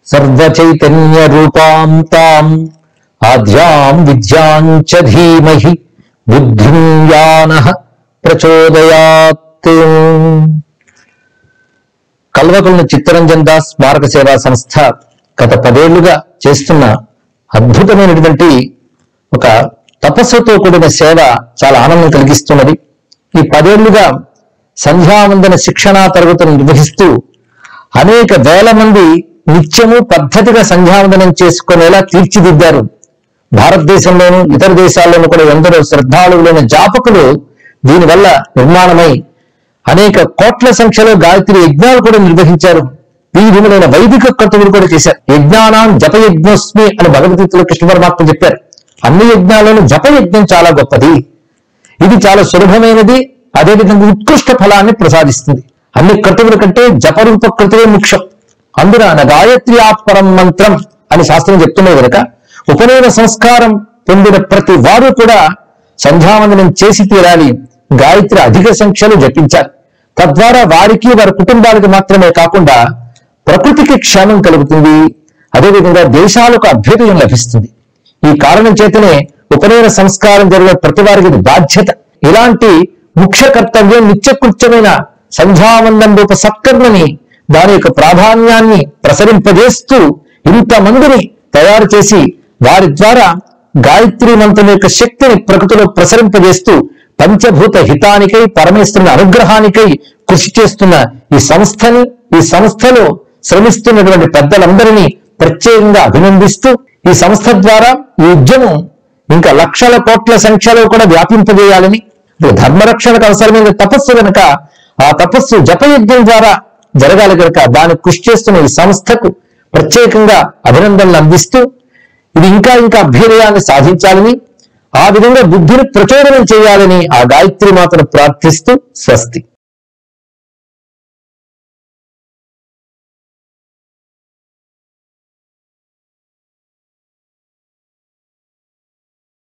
సర్వచైతన్య రూపాం తాం ఆద్యాం విద్యాం చ ధీమహి బుద్ధిం యానః ప్రచోదయాత్ కల్వకులను చిత్తరంజన్ దాస్ స్మారక సేవా సంస్థ గత పదేళ్లుగా చేస్తున్న అద్భుతమైనటువంటి ఒక తపస్సుతో కూడిన సేవ చాలా ఆనందం కలిగిస్తున్నది ఈ పదేళ్లుగా సంధ్యావందన శిక్షణా తరగతులు నిర్వహిస్తూ అనేక వేల మంది నిత్యము పద్ధతిగా సంధ్యావందనం చేసుకునేలా తీర్చిదిద్దారు భారతదేశంలోను ఇతర దేశాల్లోనూ కూడా ఎందరో శ్రద్ధాళువులైన జాపకులు దీనివల్ల నిర్మాణమై అనేక కోట్ల సంఖ్యలో గాయత్రి యజ్ఞాలు కూడా నిర్వహించారు వివిధములైన వైదిక కర్తవులు కూడా చేశారు యజ్ఞానాం జపయజ్ఞోస్మి అని భగవద్గీతలో కృష్ణ పరమాత్మ చెప్పారు అన్ని యజ్ఞాలను జపయజ్ఞం చాలా గొప్పది ఇది చాలా సులభమైనది అదేవిధంగా ఉత్కృష్ట ఫలాన్ని ప్రసాదిస్తుంది అన్ని క్రతువుల కంటే జపరూప క్రతువే ముఖ్యం అందున నా గాయత్రి పరం మంత్రం అని శాస్త్రం చెప్తున్నది కనుక ఉపనయన సంస్కారం పొందిన ప్రతి వారు కూడా సంధ్యావందనం చేసి తీరాలి గాయత్రి అధిక సంఖ్యలో జపించాలి తద్వారా వారికి వారి కుటుంబాలకు మాత్రమే కాకుండా ప్రకృతికి క్షేమం కలుగుతుంది అదేవిధంగా దేశాలకు అభ్యుదయం లభిస్తుంది ఈ కారణం చేతనే ఉపనయన సంస్కారం జరిగే ప్రతి వారికి ఇది బాధ్యత ఇలాంటి ముఖ్య కర్తవ్యం నిత్యకృత్యమైన సంధ్యావందం రూప సత్కర్మని దాని యొక్క ప్రాధాన్యాన్ని ప్రసరింపజేస్తూ ఇంతమందిని తయారు చేసి వారి ద్వారా గాయత్రి మంత్రం యొక్క శక్తిని ప్రకృతిలో ప్రసరింపజేస్తూ పంచభూత హితానికై పరమేశ్వరుని అనుగ్రహానికై కృషి చేస్తున్న ఈ సంస్థని ఈ సంస్థలో శ్రమిస్తున్నటువంటి పెద్దలందరినీ ప్రత్యేకంగా అభినందిస్తూ ఈ సంస్థ ద్వారా ఈ ఉద్యమం ఇంకా లక్షల కోట్ల సంఖ్యలో కూడా వ్యాపింపజేయాలని ఇప్పుడు ధర్మరక్షణకు అవసరమైన తపస్సు కనుక ఆ తపస్సు జపయజ్ఞం ద్వారా జరగాలి కనుక దానికి కృషి చేస్తున్న ఈ సంస్థకు ప్రత్యేకంగా అభినందనలు అందిస్తూ ఇది ఇంకా ఇంకా అభ్యుదయాన్ని సాధించాలని ఆ విధంగా బుద్ధిని ప్రచోదనం చేయాలని ఆ గాయత్రి మాతను ప్రార్థిస్తూ స్వస్తి